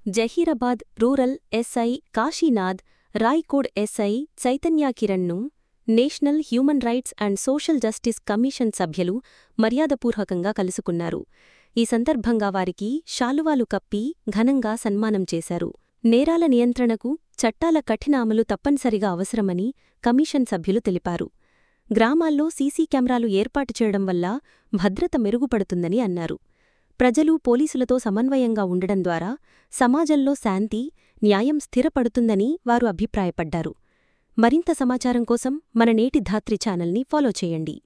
Zaheerabad rural SI Kashinath Raikode SI Chaitanya కిరణ్ను national human rights and social justice commission సభ్యులు మర్యాదపూర్వకంగా కలుసుకున్నారు ఈ సందర్భంగా వారికి శాలువాలు కప్పి ఘనంగా సన్మానం చేశారు నేరాల నియంత్రణకు చట్టాల కఠిన అమలు తప్పనిసరిగా అవసరమని కమిషన్ సభ్యులు తెలిపారు గ్రామాల్లో సీసీ కెమెరాలు ఏర్పాటు చేయడం వల్ల భద్రత మెరుగుపడుతుందని అన్నారు ప్రజలు పోలీసులతో సమన్వయంగా ఉండడం ద్వారా సమాజంలో శాంతి న్యాయం స్థిరపడుతుందని వారు అభిప్రాయపడ్డారు మరింత సమాచారం కోసం మన నేటి ధాత్రి ఛానల్ని ఫాలో చేయండి